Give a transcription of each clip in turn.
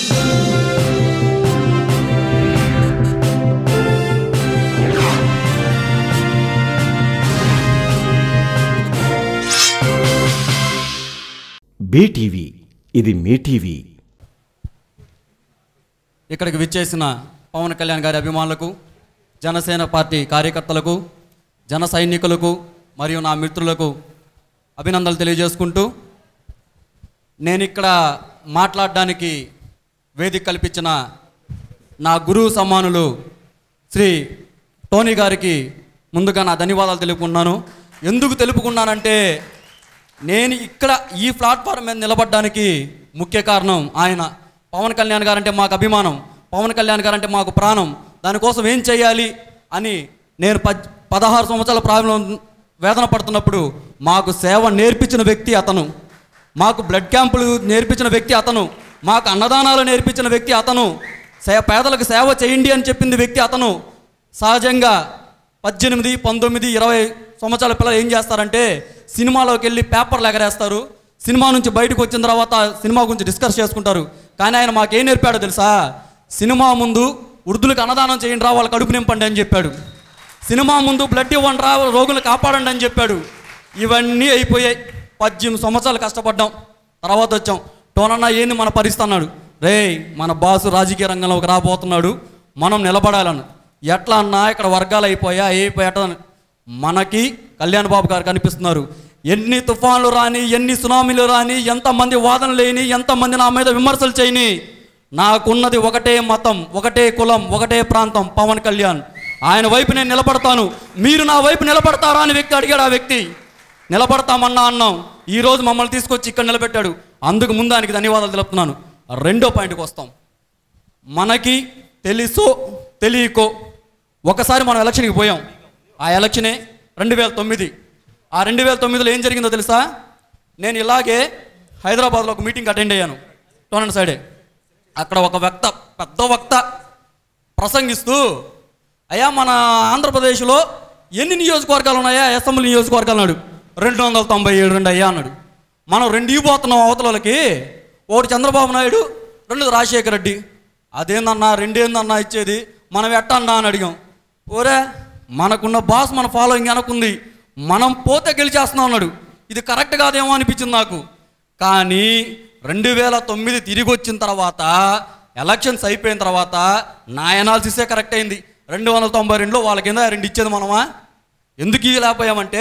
BTV ఇది మీ TV ఇక్కడికి విచ్చేసిన పవన్ కళ్యాణ్ గారి అభిమానులకు జనసేన పార్టీ కార్యకర్తలకు జన సైనికులకు మరియు నా మిత్రులకు అభినందనలు తెలియజేసుకుంటూ నేను ఇక్కడ మాట్లాడడానికి వేదిక కల్పించిన నా గురువు సమ్మానులు శ్రీ టోనీ గారికి ముందుగా నా ధన్యవాదాలు తెలుపుకున్నాను ఎందుకు తెలుపుకున్నానంటే నేను ఇక్కడ ఈ ప్లాట్ఫామ్ మీద నిలబడడానికి ముఖ్య కారణం ఆయన పవన్ కళ్యాణ్ గారంటే మాకు అభిమానం పవన్ కళ్యాణ్ గారంటే మాకు ప్రాణం దానికోసం ఏం చేయాలి అని నేను పద్ పదహారు సంవత్సరాల ప్రాబ్లం వేదన పడుతున్నప్పుడు మాకు సేవ నేర్పించిన వ్యక్తి అతను మాకు బ్లడ్ క్యాంపులు నేర్పించిన వ్యక్తి అతను మాకు అన్నదానాలు నేర్పించిన వ్యక్తి అతను సే పేదలకు సేవ చేయండి అని చెప్పింది వ్యక్తి అతను సహజంగా పద్దెనిమిది పంతొమ్మిది ఇరవై సంవత్సరాల పిల్లలు ఏం చేస్తారంటే సినిమాలోకి వెళ్ళి పేపర్లు ఎగరేస్తారు సినిమా నుంచి బయటకు వచ్చిన తర్వాత సినిమా గురించి డిస్కస్ చేసుకుంటారు కానీ ఆయన మాకేం నేర్పాడో తెలుసా సినిమా ముందు వృద్ధులకు అన్నదానం చేయండి రా వాళ్ళ కడుపు నింపండి అని చెప్పాడు సినిమా ముందు బ్లడ్ ఇవ్వండి రా రోగులు కాపాడండి అని చెప్పాడు ఇవన్నీ అయిపోయాయి పద్దెనిమిది సంవత్సరాలు కష్టపడ్డాం తర్వాత వచ్చాం టోనన్న ఏంది మన పరిస్థితి అన్నాడు రే మన బాసు రాజకీయ రంగంలోకి రాబోతున్నాడు మనం నిలబడాలను ఎట్లా అన్నా ఇక్కడ వర్గాలు అయిపోయా అయిపోయాట మనకి కళ్యాణ్ బాబు గారు కనిపిస్తున్నారు ఎన్ని తుఫాన్లు రాని ఎన్ని సునామీలు రాని ఎంతమంది వాదన లేని ఎంతమంది నా మీద విమర్శలు చేయని నాకున్నది ఒకటే మతం ఒకటే కులం ఒకటే ప్రాంతం పవన్ కళ్యాణ్ ఆయన వైపు నేను నిలబడతాను మీరు నా వైపు నిలబడతారా అని వ్యక్తి అడిగాడు ఆ వ్యక్తి నిలబడతామన్నా అన్నాం ఈ రోజు మమ్మల్ని తీసుకొచ్చి ఇక్కడ నిలబెట్టాడు అందుకు ముందు ఆయనకి ధన్యవాదాలు తెలుపుతున్నాను రెండో పాయింట్కి వస్తాం మనకి తెలుసో తెలియకో ఒకసారి మనం ఎలక్షన్కి పోయాం ఆ ఎలక్షనే రెండు వేల తొమ్మిది ఆ రెండు వేల తొమ్మిదిలో ఏం జరిగిందో తెలుసా నేను ఇలాగే హైదరాబాద్లో ఒక మీటింగ్ అటెండ్ అయ్యాను టోనన్ సైడే అక్కడ ఒక వక్త పెద్ద వక్త ప్రసంగిస్తూ అయ్యా మన ఆంధ్రప్రదేశ్లో ఎన్ని నియోజకవర్గాలు ఉన్నాయా అసెంబ్లీ నియోజకవర్గాలు అన్నాడు రెండు వందల తొంభై ఏడు రెండు అయ్యా అన్నాడు మనం రెండు ఇవ్వబోతున్నాం అవతలకి ఒకటి చంద్రబాబు నాయుడు రెండు రాజశేఖర రెడ్డి అదేందన్నా రెండేందన్నా ఇచ్చేది మనం ఎట్టన్నా అని అడిగాం ఓరే మనకున్న బాస్ మన ఫాలోయింగ్ అనుకుంది మనం పోతే గెలిచేస్తున్నాం అన్నాడు ఇది కరెక్ట్ కాదేమో అనిపించింది నాకు కానీ రెండు వేల తొమ్మిది తిరిగి వచ్చిన తర్వాత ఎలక్షన్స్ అయిపోయిన తర్వాత నా ఎనాలిసిసే కరెక్ట్ అయింది రెండు వందల తొంభై రెండులో వాళ్ళ కింద రెండు ఇచ్చేది మనమా ఎందుకు ఇవ్వలేకపోయామంటే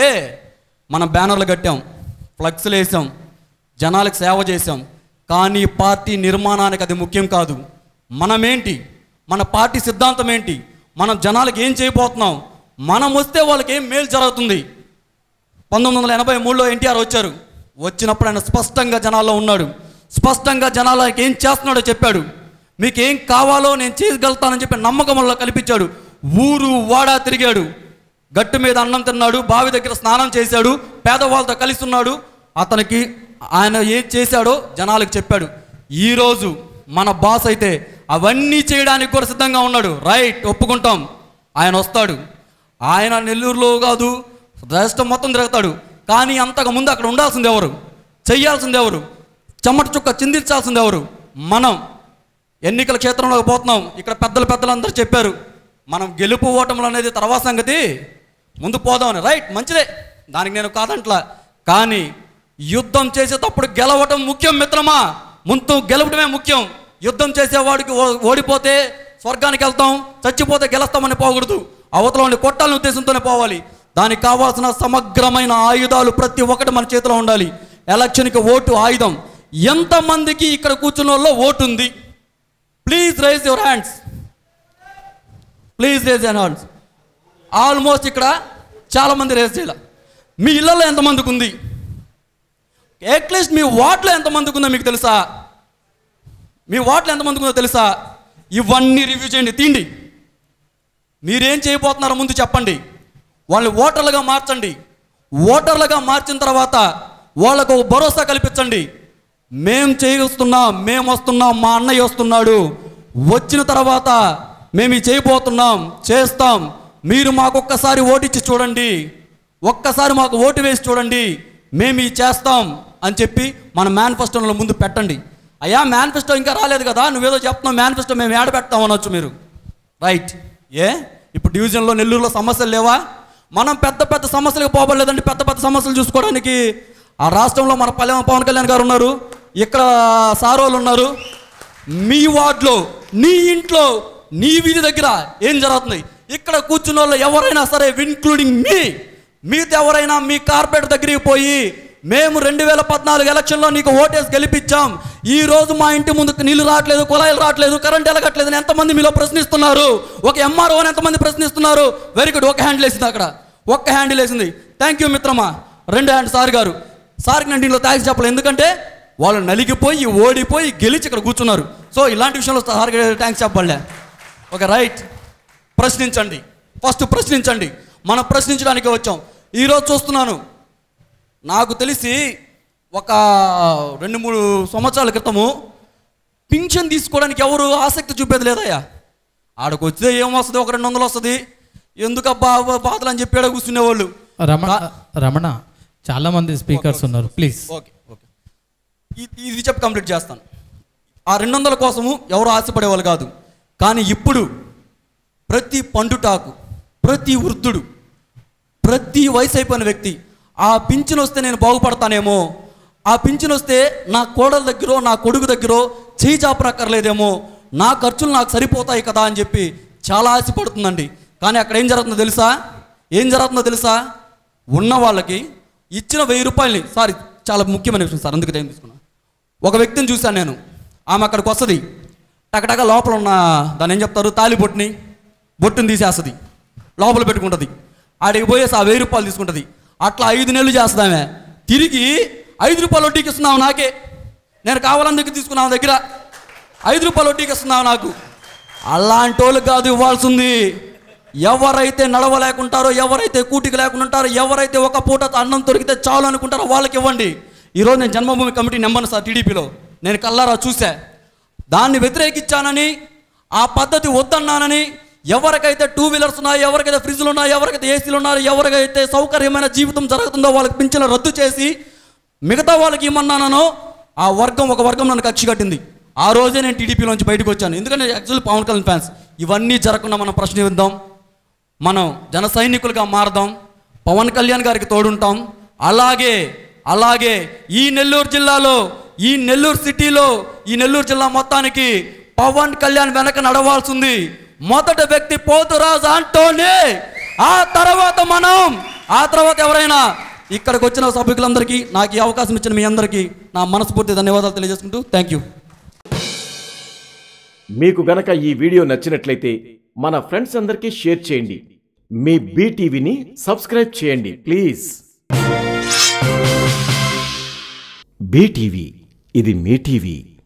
మనం బ్యానర్లు కట్టాం ఫ్లక్స్లు వేసాం జనాలకు సేవ చేసాం కానీ పార్టీ నిర్మాణానికి అది ముఖ్యం కాదు మనమేంటి మన పార్టీ సిద్ధాంతం ఏంటి మనం జనాలకు ఏం చేయబోతున్నాం మనం వస్తే వాళ్ళకి ఏం మేలు జరుగుతుంది పంతొమ్మిది వందల ఎనభై మూడులో ఎన్టీఆర్ వచ్చారు వచ్చినప్పుడు ఆయన స్పష్టంగా జనాల్లో ఉన్నాడు స్పష్టంగా జనాలకి ఏం చేస్తున్నాడో చెప్పాడు మీకు ఏం కావాలో నేను చేయగలుగుతానని చెప్పి నమ్మకం వల్ల కల్పించాడు ఊరు వాడా తిరిగాడు గట్టు మీద అన్నం తిన్నాడు బావి దగ్గర స్నానం చేశాడు పేదవాళ్ళతో కలిసి ఉన్నాడు అతనికి ఆయన ఏం చేశాడో జనాలకు చెప్పాడు ఈరోజు మన బాస్ అయితే అవన్నీ చేయడానికి కూడా సిద్ధంగా ఉన్నాడు రైట్ ఒప్పుకుంటాం ఆయన వస్తాడు ఆయన నెల్లూరులో కాదు రాష్ట్రం మొత్తం తిరుగుతాడు కానీ అంతకు ముందు అక్కడ ఉండాల్సింది ఎవరు చెయ్యాల్సింది ఎవరు చెమట చుక్క చిందించాల్సింది ఎవరు మనం ఎన్నికల క్షేత్రంలోకి పోతున్నాం ఇక్కడ పెద్దలు పెద్దలు అందరూ చెప్పారు మనం గెలుపు ఓటములు అనేది తర్వాత సంగతి ముందు పోదామని రైట్ మంచిదే దానికి నేను కాదంట్లా కానీ యుద్ధం చేసేటప్పుడు గెలవటం ముఖ్యం మిత్రమా ముందు గెలవడమే ముఖ్యం యుద్ధం చేసేవాడికి ఓ- ఓడిపోతే స్వర్గానికి వెళ్తాం చచ్చిపోతే గెలుస్తామని పోకూడదు అవతలని కొట్టాలని ఉద్దేశంతోనే పోవాలి దానికి కావాల్సిన సమగ్రమైన ఆయుధాలు ప్రతి ఒక్కటి మన చేతిలో ఉండాలి ఎలక్షన్కి ఓటు ఆయుధం ఎంతమందికి ఇక్కడ కూర్చున్న వాళ్ళలో ఓటు ఉంది please raise your hands please raise your hands almost ఇక్కడ చాలామంది రేజ్ చేయాలి మీ ఇళ్ళల్లో ఎంతమందికి ఉంది అట్లీస్ట్ మీ వార్డులో ఎంతమందికి ఉందో మీకు తెలుసా మీ వార్డులో ఎంతమందికి ఉందో తెలుసా ఇవన్నీ రివ్యూ చేయండి తీండి మీరేం చేయబోతున్నారో ముందు చెప్పండి వాళ్ళని ఓటర్లుగా మార్చండి ఓటర్లుగా మార్చిన తర్వాత వాళ్ళకు ఒక భరోసా కల్పించండి మేం చేస్తున్నాం మేము వస్తున్నాం మా అన్నయ్య వస్తున్నాడు వచ్చిన తర్వాత మేము ఇది చేయబోతున్నాం చేస్తాం మీరు మాకు ఒక్కసారి ఓటిచ్చి చూడండి ఒక్కసారి మాకు ఓటు వేసి చూడండి మేము ఇది చేస్తాం అని చెప్పి మన మేనిఫెస్టోలో ముందు పెట్టండి అయ్యా మేనిఫెస్టో ఇంకా రాలేదు కదా నువ్వేదో చెప్తున్నావు మేనిఫెస్టో మేము ఏడ పెడతాం అనొచ్చు మీరు రైట్ ఏ ఇప్పుడు డివిజన్లో నెల్లూరులో సమస్యలు లేవా మనం పెద్ద పెద్ద సమస్యలకు పోబడలేదండి పెద్ద పెద్ద సమస్యలు చూసుకోవడానికి ఆ రాష్ట్రంలో మన పల్లె పవన్ కళ్యాణ్ గారు ఉన్నారు ఇక్కడ సారోలు ఉన్నారు మీ వార్డులో నీ ఇంట్లో నీ వీధి దగ్గర ఏం జరుగుతుంది ఇక్కడ కూర్చున్న వాళ్ళు ఎవరైనా సరే ఇన్క్లూడింగ్ మీ మీతో ఎవరైనా మీ కార్పొరేట్ దగ్గరికి పోయి మేము రెండు వేల పద్నాలుగు ఎలక్షన్లో నీకు ఓటేసి గెలిపించాం ఈ రోజు మా ఇంటి ముందుకు నీళ్లు రావట్లేదు కుళాయిలు రావట్లేదు కరెంట్ ఎలగట్లేదు అని ఎంతమంది మీలో ప్రశ్నిస్తున్నారు ఒక ఎంఆర్ఓ అని ఎంతమంది ప్రశ్నిస్తున్నారు వెరీ గుడ్ ఒక హ్యాండిల్ వేసింది అక్కడ ఒక్క హ్యాండిల్ వేసింది థ్యాంక్ యూ మిత్రమా రెండు హ్యాండ్ సార్ గారు సార్కి నేను దీనిలో థ్యాంక్స్ చెప్పలేదు ఎందుకంటే వాళ్ళు నలిగిపోయి ఓడిపోయి గెలిచి ఇక్కడ కూర్చున్నారు సో ఇలాంటి విషయంలో సార్కి థ్యాంక్స్ చెప్పలే ఓకే రైట్ ప్రశ్నించండి ఫస్ట్ ప్రశ్నించండి మనం ప్రశ్నించడానికి వచ్చాం ఈరోజు చూస్తున్నాను నాకు తెలిసి ఒక రెండు మూడు సంవత్సరాల క్రితము పింఛన్ తీసుకోవడానికి ఎవరు ఆసక్తి చూపేది లేదయ్యా ఆడకు వస్తే ఏం వస్తుంది ఒక రెండు వందలు వస్తుంది ఎందుకబ్బా బాధలు అని చెప్పి ఆడ కూర్చునేవాళ్ళు రమణ రమణ చాలా మంది స్పీకర్స్ ఉన్నారు ప్లీజ్ ఓకే ఓకే ఇది- ఇది చెప్పి కంప్లీట్ చేస్తాను ఆ రెండు వందల కోసము ఎవరు ఆశపడేవాళ్ళు కాదు కానీ ఇప్పుడు ప్రతి పండుటాకు ప్రతి వృద్ధుడు ప్రతి వయసు అయిపోయిన వ్యక్తి ఆ పింఛన్ వస్తే నేను బాగుపడతానేమో ఆ పింఛన్ వస్తే నా కోడల దగ్గర నా కొడుకు దగ్గర చేయి చాపనక్కర్లేదేమో నా ఖర్చులు నాకు సరిపోతాయి కదా అని చెప్పి చాలా ఆశపడుతుందండి కానీ అక్కడ ఏం జరుగుతుందో తెలుసా ఏం జరుగుతుందో తెలుసా ఉన్న వాళ్ళకి ఇచ్చిన వెయ్యి రూపాయలని సారీ చాలా ముఖ్యమైన విషయం సార్ అందుకు టైం తీసుకున్నాను ఒక వ్యక్తిని చూశాను నేను ఆమె అక్కడికి వస్తుంది టకటక లోపల ఉన్న దాన్ని ఏం చెప్తారు తాలి బొట్టుని బొట్టుని తీసేస్తుంది లోపల పెట్టుకుంటుంది ఆడికి పోయేసి ఆ వెయ్యి రూపాయలు తీసుకుంటుంది అట్లా ఐదు నెలలు చేస్తుంది ఆమె తిరిగి ఐదు రూపాయలు వడ్డీకి ఇస్తున్నావు నాకే నేను కావాలని దగ్గర తీసుకున్నావు దగ్గర ఐదు రూపాయలు వడ్డీకి ఇస్తున్నావు నాకు అలాంటి వాళ్ళకి కాదు ఇవ్వాల్సింది ఎవరైతే నడవలేకుంటారో ఎవరైతే కూటికి లేకుండా ఉంటారో ఎవరైతే ఒక పూట అన్నం దొరికితే చాలు అనుకుంటారో వాళ్ళకి ఇవ్వండి ఈరోజు నేను జన్మభూమి కమిటీ నెంబర్ సార్ టీడీపీలో నేను కల్లారా చూసా దాన్ని వ్యతిరేకించానని ఆ పద్ధతి వద్దన్నానని ఎవరికైతే టూ వీలర్స్ ఉన్నాయో ఎవరికైతే ఫ్రిడ్జ్లు ఉన్నాయో ఎవరికైతే ఏసీలు ఉన్నాయో ఎవరికైతే సౌకర్యమైన జీవితం జరుగుతుందో వాళ్ళకి పింఛను రద్దు చేసి మిగతా వాళ్ళకి ఇమ్మన్నానో ఆ వర్గం ఒక వర్గం నన్ను కక్షి కట్టింది ఆ రోజే నేను టీడీపీలోంచి బయటకు వచ్చాను ఎందుకంటే యాక్చువల్లీ పవన్ కళ్యాణ్ ఫ్యాన్స్ ఇవన్నీ జరగకుండా మనం ప్రశ్నిద్దాం మనం జన సైనికులుగా మారదాం పవన్ కళ్యాణ్ గారికి తోడుంటాం అలాగే అలాగే ఈ నెల్లూరు జిల్లాలో ఈ నెల్లూరు సిటీలో ఈ నెల్లూరు జిల్లా మొత్తానికి పవన్ కళ్యాణ్ వెనక నడవాల్సింది మొదటి వ్యక్తి పోతురాజు అంటోనే ఆ తర్వాత మనం ఆ తర్వాత ఎవరైనా ఇక్కడికి వచ్చిన సభ్యులందరికీ నాకు ఈ అవకాశం ఇచ్చిన మీ అందరికీ నా మనస్ఫూర్తి ధన్యవాదాలు తెలియజేసుకుంటూ థ్యాంక్ యూ మీకు గనక ఈ వీడియో నచ్చినట్లయితే మన ఫ్రెండ్స్ అందరికీ షేర్ చేయండి మీ బీటీవీని సబ్స్క్రైబ్ చేయండి ప్లీజ్ బీటీవీ ఇది మీ టీవీ